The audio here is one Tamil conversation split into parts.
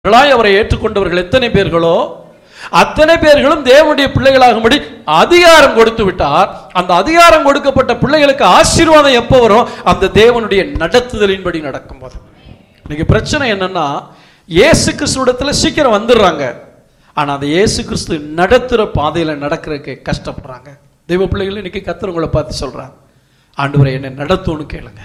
பிள்ளைகளாய் அவரை ஏற்றுக்கொண்டவர்கள் எத்தனை பேர்களோ அத்தனை பேர்களும் தேவனுடைய பிள்ளைகளாகும்படி அதிகாரம் கொடுத்து விட்டார் அந்த அதிகாரம் கொடுக்கப்பட்ட பிள்ளைகளுக்கு ஆசீர்வாதம் எப்போ வரும் அந்த தேவனுடைய நடத்துதலின்படி நடக்கும்போது இன்னைக்கு பிரச்சனை என்னன்னா இயேசு கிறிஸ்துவிடத்துல சீக்கிரம் வந்துடுறாங்க ஆனா அந்த இயேசு கிறிஸ்து நடத்துற பாதையில நடக்கிறதுக்கு கஷ்டப்படுறாங்க தெய்வ பிள்ளைகள் இன்னைக்கு கத்தர் பார்த்து சொல்றாங்க ஆண்டவரை என்ன நடத்தும்னு கேளுங்க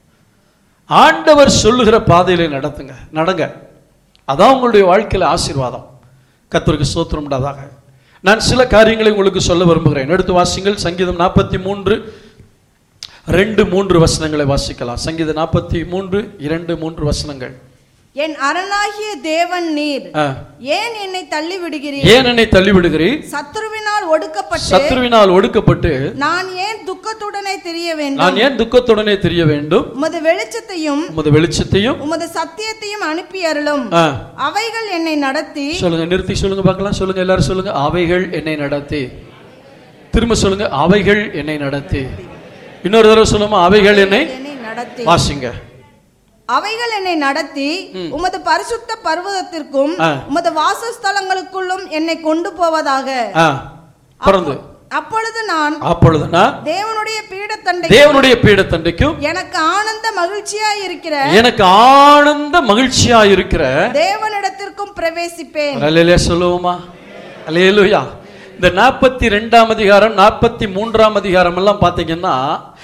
ஆண்டவர் சொல்லுகிற பாதையிலே நடத்துங்க நடங்க அதான் உங்களுடைய வாழ்க்கையில ஆசீர்வாதம் கத்தருக்கு ஸ்தோத்திரம் உண்டாதாக நான் சில காரியங்களை உங்களுக்கு சொல்ல விரும்புகிறேன் எடுத்து வாசிங்கள் சங்கீதம் நாற்பத்தி மூன்று ரெண்டு மூன்று வசனங்களை வாசிக்கலாம் சங்கீதம் நாற்பத்தி மூன்று இரண்டு மூன்று வசனங்கள் என் அரணாகிய தேவன் நீர் ஆ. ஏன் என்னை தள்ளி விடுகிறீர் ஏன் என்னை தள்ளிவிடுகிறீர் சத்துருவினால் ஒடுக்கப்பட்டு சத்ருவினால் ஒடுக்கப்பட்டு நான் ஏன் துக்கத்துடனே தெரிய வேண்டும் நான் ஏன் துக்கத்துடனே தெரிய வேண்டும் உமது வெளிச்சத்தையும் உமது வெளிச்சத்தையும் உமது சத்தியத்தையும் அனுப்பி அருளும் ஆ, அவைகள் என்னை நடத்தி சொல்லுங்க நிறுத்தி சொல்லுங்க பார்க்கலாம் சொல்லுங்க எல்லாரும் சொல்லுங்க அவைகள் என்னை நடத்தி திரும்ப சொல்லுங்க அவைகள் என்னை நடத்தி இன்னொரு தடவை சொல்லுமா அவைகள் என்னை என்னை நடத்தி வாசிங்க அவைகள் என்னை நடத்தி உமது பரிசுத்த பர்வதத்திற்கும் ஆ. உமது வாசஸ்தலங்களுக்குள்ளும் என்னை கொண்டு போவதாக ஆ பிறந்து அப்பொழுது நான் அப்பொழுது நான் தேவனுடைய பீடத்தண்டை தேவனுடைய பீடத்தண்டைக்கும் எனக்கு ஆனந்த மகிழ்ச்சியாய் இருக்கிற எனக்கு ஆனந்த மகிழ்ச்சியா இருக்கிற தேவனிடத்திற்கும் பிரவேசிப்பேன் அல்லையிலே சொல்லுவோமா அல்லேலூயா இந்த நாற்பத்தி ரெண்டாம் அதிகாரம் நாற்பத்தி மூன்றாம் அதிகாரம் எல்லாம் பார்த்தீங்கன்னா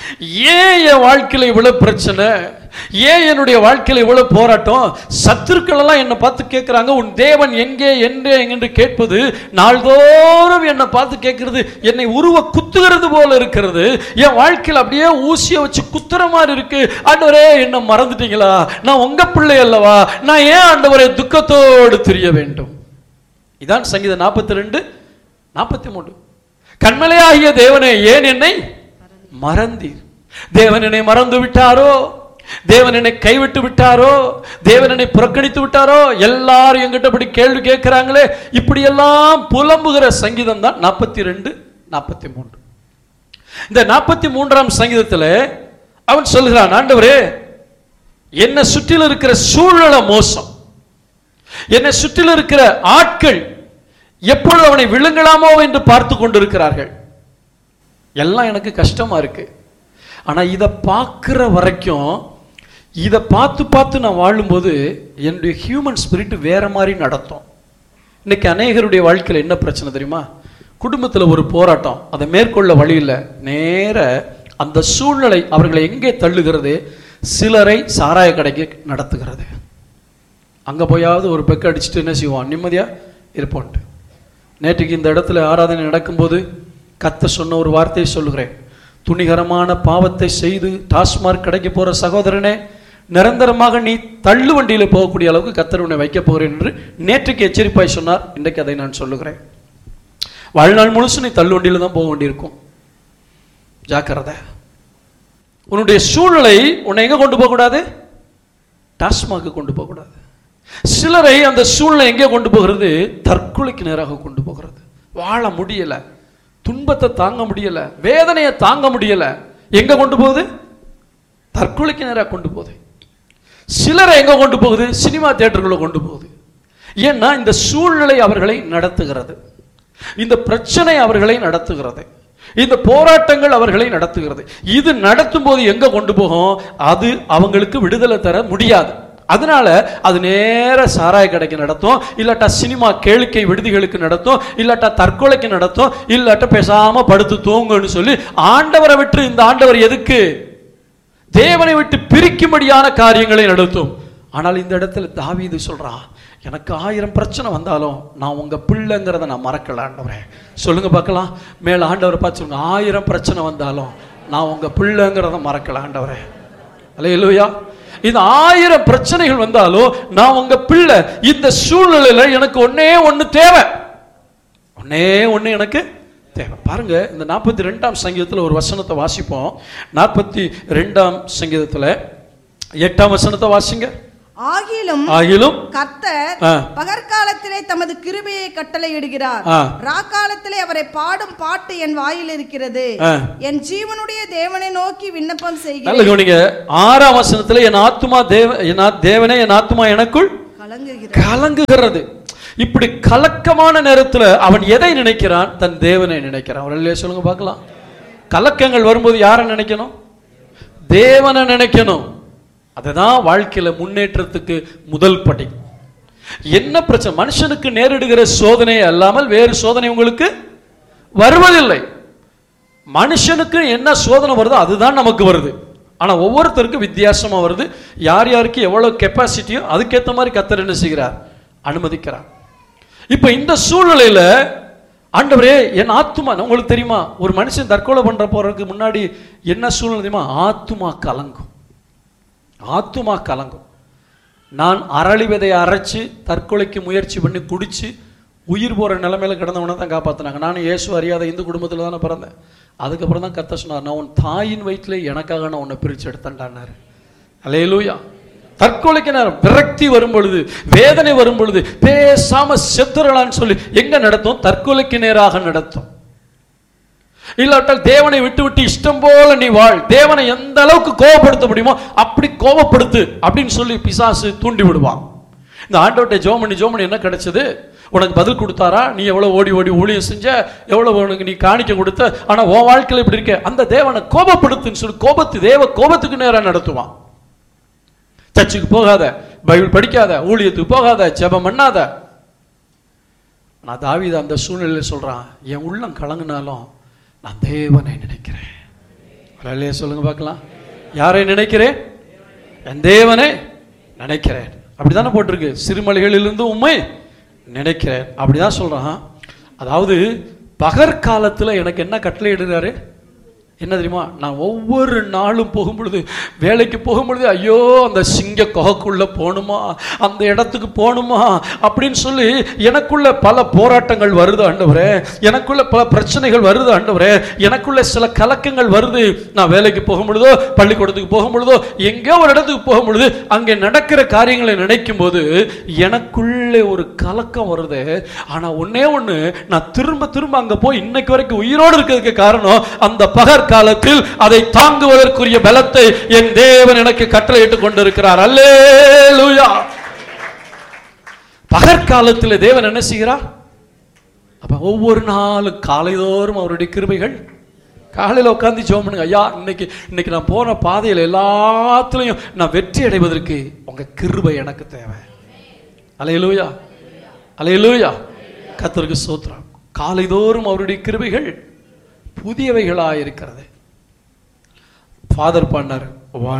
ஏன் என் வாழ்க்கையில இவ்வளவு பிரச்சனை ஏன் என்னுடைய வாழ்க்கையில இவ்வளவு போராட்டம் சத்துருக்கள் எல்லாம் என்னை பார்த்து கேட்கிறாங்க உன் தேவன் எங்கே எங்கே என்று கேட்பது நாள்தோறும் என்னை பார்த்து கேட்கிறது என்னை உருவ குத்துகிறது போல இருக்கிறது என் வாழ்க்கையில் அப்படியே ஊசியை வச்சு குத்துற மாதிரி இருக்கு ஆண்டவரே என்ன மறந்துட்டீங்களா நான் உங்க பிள்ளை அல்லவா நான் ஏன் ஆண்டவரை துக்கத்தோடு தெரிய வேண்டும் இதான் சங்கீதம் நாற்பத்தி ரெண்டு நாற்பத்தி மூன்று கண்மலையாகிய தேவனே ஏன் என்னை மறந்தீர் தேவன் என்னை மறந்து விட்டாரோ தேவன் என்னை கைவிட்டு விட்டாரோ தேவன் என்னை புறக்கணித்து விட்டாரோ எல்லாரும் எங்கிட்ட இப்படி கேள்வி கேட்கிறாங்களே இப்படியெல்லாம் புலம்புகிற சங்கீதம் தான் நாற்பத்தி ரெண்டு நாற்பத்தி மூன்று இந்த நாற்பத்தி மூன்றாம் சங்கீதத்தில் அவன் சொல்கிறான் ஆண்டவரே என்னை சுற்றிலும் இருக்கிற சூழ்நிலை மோசம் என்னை சுற்றிலும் இருக்கிற ஆட்கள் எப்பொழுது அவனை விழுங்கலாமோ என்று பார்த்து கொண்டிருக்கிறார்கள் எல்லாம் எனக்கு கஷ்டமா இருக்கு ஆனா இதை பார்க்கிற வரைக்கும் இதை பார்த்து பார்த்து நான் வாழும்போது என்னுடைய ஹியூமன் ஸ்பிரிட் வேற மாதிரி நடத்தும் இன்னைக்கு அநேகருடைய வாழ்க்கையில் என்ன பிரச்சனை தெரியுமா குடும்பத்தில் ஒரு போராட்டம் அதை மேற்கொள்ள வழி இல்லை நேர அந்த சூழ்நிலை அவர்களை எங்கே தள்ளுகிறது சிலரை சாராய கடைக்கு நடத்துகிறது அங்கே போயாவது ஒரு பெக்கு அடிச்சுட்டு என்ன செய்வான் நிம்மதியாக இருப்போன்ட்டு நேற்றுக்கு இந்த இடத்துல ஆராதனை நடக்கும்போது கத்த சொன்ன ஒரு வார்த்தையை சொல்லுகிறேன் துணிகரமான பாவத்தை செய்து டாஸ்மார்க் கடைக்கு போகிற சகோதரனே நிரந்தரமாக நீ தள்ளு வண்டியில் போகக்கூடிய அளவுக்கு கத்தர் உன்னை வைக்க போகிறேன் என்று நேற்றுக்கு எச்சரிப்பாய் சொன்னார் இன்றைக்கு அதை நான் சொல்லுகிறேன் வாழ்நாள் முழுசும் நீ தள்ளு வண்டியில் தான் போக வேண்டியிருக்கும் ஜாக்கிரதை உன்னுடைய சூழ்நிலை உன்னை எங்க கொண்டு போகக்கூடாது டாஸ்மாக்கு கொண்டு போகக்கூடாது சிலரை அந்த சூழ்நிலை எங்கே கொண்டு போகிறது தற்கொலைக்கு நேராக கொண்டு போகிறது வாழ முடியல துன்பத்தை தாங்க முடியல வேதனையை தாங்க முடியல எங்க கொண்டு போகுது தற்கொலைக்கு நேராக கொண்டு போகுது சிலரை எங்க கொண்டு போகுது சினிமா தியேட்டர்களை கொண்டு போகுது ஏன்னா இந்த சூழ்நிலை அவர்களை நடத்துகிறது இந்த பிரச்சனை அவர்களை நடத்துகிறது இந்த போராட்டங்கள் அவர்களை நடத்துகிறது இது நடத்தும் போது எங்க கொண்டு போகும் அது அவங்களுக்கு விடுதலை தர முடியாது அதனால அது நேர சாராய கடைக்கு நடத்தும் இல்லாட்டா சினிமா கேளிக்கை விடுதிகளுக்கு நடத்தும் இல்லாட்டா தற்கொலைக்கு நடத்தும் இல்லாட்டா பேசாம படுத்து தூங்குன்னு சொல்லி ஆண்டவரை விட்டு இந்த ஆண்டவர் எதுக்கு தேவனை விட்டு பிரிக்கும்படியான காரியங்களை நடத்தும் ஆனால் இந்த இடத்துல தாவீது சொல்றான் எனக்கு ஆயிரம் பிரச்சனை வந்தாலும் நான் உங்க பிள்ளைங்கிறத நான் மறக்கல ஆண்டவரே சொல்லுங்க பார்க்கலாம் மேல ஆண்டவரை பார்த்து சொல்லுங்க ஆயிரம் பிரச்சனை வந்தாலும் நான் உங்க பிள்ளைங்கிறத மறக்கல ஆண்டவரே அல்லையா இது ஆயிரம் பிரச்சனைகள் வந்தாலும் நான் உங்க பிள்ளை இந்த சூழ்நிலையில எனக்கு ஒன்னே ஒண்ணு தேவை ஒன்னே ஒண்ணு எனக்கு தேவை பாருங்க இந்த நாற்பத்தி ரெண்டாம் சங்கீதத்தில் ஒரு வசனத்தை வாசிப்போம் நாற்பத்தி ரெண்டாம் சங்கீதத்தில் எட்டாம் வசனத்தை வாசிங்க ஆகிலும் ஆகிலும் கர்த்தர் ஆ. பகற்காலத்திலே தமது கிருபையை கட்டளையிடுகிறார் ஆ. ராக்காலத்திலே அவரை பாடும் பாட்டு என் வாயில் இருக்கிறது ஆ. என் ஜீவனுடைய தேவனை நோக்கி விண்ணப்பம் நல்ல செய்கிறேன் கவனிங்க ஆறாம் வசனத்துல என் ஆத்துமா தேவ என் ஆ- தேவனே என் ஆத்துமா எனக்குள் கலங்க கலங்குகிறது கலங்குகிறது இப்படி கலக்கமான நேரத்துல அவன் எதை நினைக்கிறான் தன் தேவனை நினைக்கிறான் அவர் இல்லையா சொல்லுங்க பார்க்கலாம் கலக்கங்கள் வரும்போது யாரை நினைக்கணும் தேவனை நினைக்கணும் அதுதான் வாழ்க்கையில முன்னேற்றத்துக்கு முதல் படி என்ன பிரச்சனை மனுஷனுக்கு நேரிடுகிற சோதனை அல்லாமல் வேறு சோதனை உங்களுக்கு வருவதில்லை மனுஷனுக்கு என்ன சோதனை வருதோ அதுதான் நமக்கு வருது ஆனா ஒவ்வொருத்தருக்கும் வித்தியாசமா வருது யார் யாருக்கு எவ்வளவு கெப்பாசிட்டியோ அதுக்கேற்ற மாதிரி கத்தர் என்ன செய்கிறார் அனுமதிக்கிறார் இப்ப இந்த சூழ்நிலையில ஆண்டவரே என் ஆத்துமா உங்களுக்கு தெரியுமா ஒரு மனுஷன் தற்கொலை பண்ற போறதுக்கு முன்னாடி என்ன சூழ்நிலை தெரியுமா ஆத்துமா கலங்கும் ஆத்துமா கலங்கும் நான் அரளி விதையை அரைச்சு தற்கொலைக்கு முயற்சி பண்ணி குடிச்சு உயிர் போற நிலைமையில கிடந்தவனை தான் காப்பாத்தினாங்க நான் இயேசு அறியாத இந்து குடும்பத்தில் தானே பிறந்தேன் அதுக்கப்புறம் தான் கத்த சொன்னார் நான் உன் தாயின் வயிற்றுல எனக்காக நான் உன்னை பிரிச்சு எடுத்தேன்டான்னாரு அலையலூயா தற்கொலைக்கு நேரம் விரக்தி வரும் பொழுது வேதனை வரும் பொழுது பேசாம செத்துறலான்னு சொல்லி எங்க நடத்தும் தற்கொலைக்கு நேராக நடத்தும் இல்லாட்டால் தேவனை விட்டு விட்டு இஷ்டம் போல நீ வாழ் தேவனை எந்த அளவுக்கு கோபப்படுத்த முடியுமோ அப்படி கோபப்படுத்து அப்படின்னு சொல்லி பிசாசு தூண்டி விடுவான் இந்த ஆண்டவர்கிட்ட ஜோமணி ஜோமணி என்ன கிடைச்சது உனக்கு பதில் கொடுத்தாரா நீ எவ்வளவு ஓடி ஓடி ஊழியம் செஞ்ச எவ்வளவு உனக்கு நீ காணிக்க கொடுத்த ஆனா உன் வாழ்க்கையில இப்படி இருக்க அந்த தேவனை கோபப்படுத்துன்னு சொல்லி கோபத்து தேவ கோபத்துக்கு நேரா நடத்துவான் சர்ச்சுக்கு போகாத பைபிள் படிக்காத ஊழியத்துக்கு போகாத ஜெபம் பண்ணாத நான் தாவீது அந்த சூழ்நிலையில் சொல்றான் என் உள்ளம் கலங்கினாலும் நான் தேவனை நினைக்கிறேன் அல்லையா சொல்லுங்க பார்க்கலாம் யாரை நினைக்கிறேன் என் தேவனை நினைக்கிறேன் அப்படிதானே போட்டிருக்கு சிறுமலைகளிலிருந்து உண்மை நினைக்கிறேன் அப்படிதான் சொல்றான் அதாவது பகற்காலத்துல எனக்கு என்ன கட்டளை இடுறாரு என்ன தெரியுமா நான் ஒவ்வொரு நாளும் போகும்பொழுது வேலைக்கு போகும்பொழுது ஐயோ அந்த சிங்க குகைக்குள்ள போகணுமா அந்த இடத்துக்கு போகணுமா அப்படின்னு சொல்லி எனக்குள்ள பல போராட்டங்கள் வருது ஆண்டவரே எனக்குள்ள பல பிரச்சனைகள் வருது ஆண்டவரே எனக்குள்ள சில கலக்கங்கள் வருது நான் வேலைக்கு போகும் பொழுதோ பள்ளிக்கூடத்துக்கு போகும் பொழுதோ எங்கேயோ ஒரு இடத்துக்கு போகும் பொழுது அங்கே நடக்கிற காரியங்களை நினைக்கும் போது எனக்குள்ளே ஒரு கலக்கம் வருது ஆனா ஒண்ணே ஒண்ணு நான் திரும்ப திரும்ப அங்க போய் இன்னைக்கு வரைக்கும் உயிரோடு இருக்கிறதுக்கு காரணம் அந்த பகற் காலத்தில் அதை தாங்குவதற்குரிய பலத்தை என் தேவன் எனக்கு கட்டளையிட்டு கொண்டிருக்கிறார் அல்லேலூயா பகற்காலத்தில் தேவன் என்ன செய்கிறார் அப்ப ஒவ்வொரு நாளும் காலைதோறும் அவருடைய கிருபைகள் காலையில் உட்காந்து ஜெபம் பண்ணுங்க ஐயா இன்னைக்கு இன்னைக்கு நான் போன பாதையில் எல்லாத்துலயும் நான் வெற்றி அடைவதற்கு உங்க கிருபை எனக்கு தேவை அலையலூயா அலையலூயா கத்தருக்கு சோத்திரம் காலைதோறும் அவருடைய கிருபைகள் புதியவைகளாக இருக்கிறது ஃபாதர் பண்ணார்